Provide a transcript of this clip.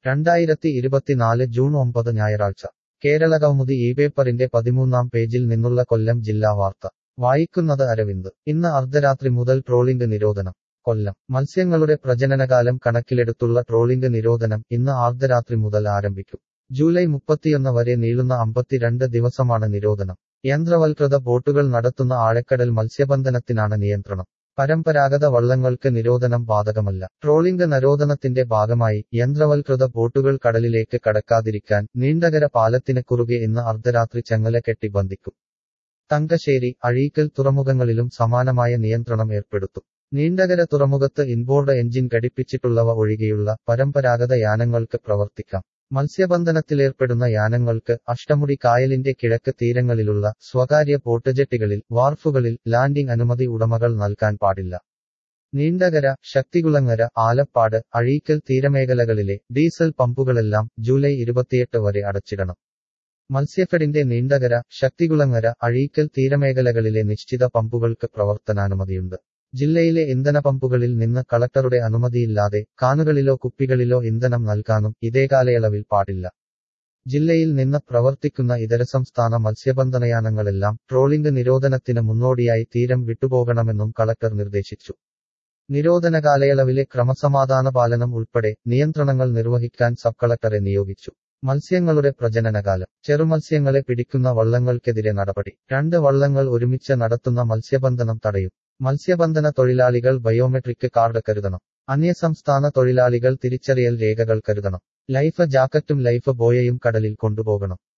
രണ്ടായിരത്തി ഇരുപത്തിനാല് ജൂൺ ഒമ്പത് ഞായറാഴ്ച കേരളകൗമുദി ഈ പേപ്പറിന്റെ പതിമൂന്നാം പേജിൽ നിന്നുള്ള കൊല്ലം ജില്ലാ വാർത്ത വായിക്കുന്നത് അരവിന്ദ് ഇന്ന് അർദ്ധരാത്രി മുതൽ ട്രോളിംഗ് നിരോധനം കൊല്ലം മത്സ്യങ്ങളുടെ പ്രജനനകാലം കണക്കിലെടുത്തുള്ള ട്രോളിംഗ് നിരോധനം ഇന്ന് അർദ്ധരാത്രി മുതൽ ആരംഭിക്കും ജൂലൈ മുപ്പത്തിയൊന്ന് വരെ നീളുന്ന അമ്പത്തിരണ്ട് ദിവസമാണ് നിരോധനം യന്ത്രവൽകൃത ബോട്ടുകൾ നടത്തുന്ന ആഴക്കടൽ മത്സ്യബന്ധനത്തിനാണ് നിയന്ത്രണം പരമ്പരാഗത വള്ളങ്ങൾക്ക് നിരോധനം ബാധകമല്ല ട്രോളിംഗ് നിരോധനത്തിന്റെ ഭാഗമായി യന്ത്രവൽകൃത ബോട്ടുകൾ കടലിലേക്ക് കടക്കാതിരിക്കാൻ നീണ്ടകര പാലത്തിന് കുറുകെ ഇന്ന് അർദ്ധരാത്രി ചങ്ങല കെട്ടി ബന്ധിക്കും തങ്കശ്ശേരി അഴീക്കൽ തുറമുഖങ്ങളിലും സമാനമായ നിയന്ത്രണം ഏർപ്പെടുത്തും നീണ്ടകര തുറമുഖത്ത് ഇൻബോർഡ് എഞ്ചിൻ ഘടിപ്പിച്ചിട്ടുള്ളവ ഒഴികെയുള്ള പരമ്പരാഗത യാനങ്ങൾക്ക് പ്രവർത്തിക്കാം മത്സ്യബന്ധനത്തിലേർപ്പെടുന്ന യാനങ്ങൾക്ക് അഷ്ടമുടി കായലിന്റെ കിഴക്ക് തീരങ്ങളിലുള്ള സ്വകാര്യ ബോട്ടുജെട്ടികളിൽ വാർഫുകളിൽ ലാൻഡിംഗ് അനുമതി ഉടമകൾ നൽകാൻ പാടില്ല നീണ്ടകര ശക്തികുളങ്ങര ആലപ്പാട് അഴീക്കൽ തീരമേഖലകളിലെ ഡീസൽ പമ്പുകളെല്ലാം ജൂലൈ ഇരുപത്തിയെട്ട് വരെ അടച്ചിടണം മത്സ്യഫെഡിന്റെ നീണ്ടകര ശക്തികുളങ്ങര അഴീക്കൽ തീരമേഖലകളിലെ നിശ്ചിത പമ്പുകൾക്ക് പ്രവർത്തനാനുമതിയുണ്ട് ജില്ലയിലെ ഇന്ധന പമ്പുകളിൽ നിന്ന് കളക്ടറുടെ അനുമതിയില്ലാതെ കാനുകളിലോ കുപ്പികളിലോ ഇന്ധനം നൽകാനും ഇതേ കാലയളവിൽ പാടില്ല ജില്ലയിൽ നിന്ന് പ്രവർത്തിക്കുന്ന ഇതര സംസ്ഥാന മത്സ്യബന്ധനയാനങ്ങളെല്ലാം ട്രോളിംഗ് നിരോധനത്തിന് മുന്നോടിയായി തീരം വിട്ടുപോകണമെന്നും കളക്ടർ നിർദ്ദേശിച്ചു നിരോധന കാലയളവിലെ ക്രമസമാധാന പാലനം ഉൾപ്പെടെ നിയന്ത്രണങ്ങൾ നിർവഹിക്കാൻ സബ് കളക്ടറെ നിയോഗിച്ചു മത്സ്യങ്ങളുടെ പ്രജനനകാലം ചെറുമത്സ്യങ്ങളെ പിടിക്കുന്ന വള്ളങ്ങൾക്കെതിരെ നടപടി രണ്ട് വള്ളങ്ങൾ ഒരുമിച്ച് നടത്തുന്ന മത്സ്യബന്ധനം തടയും മത്സ്യബന്ധന തൊഴിലാളികൾ ബയോമെട്രിക് കാർഡ് കരുതണം അന്യസംസ്ഥാന തൊഴിലാളികൾ തിരിച്ചറിയൽ രേഖകൾ കരുതണം ലൈഫ് ജാക്കറ്റും ലൈഫ് ബോയയും കടലിൽ കൊണ്ടുപോകണം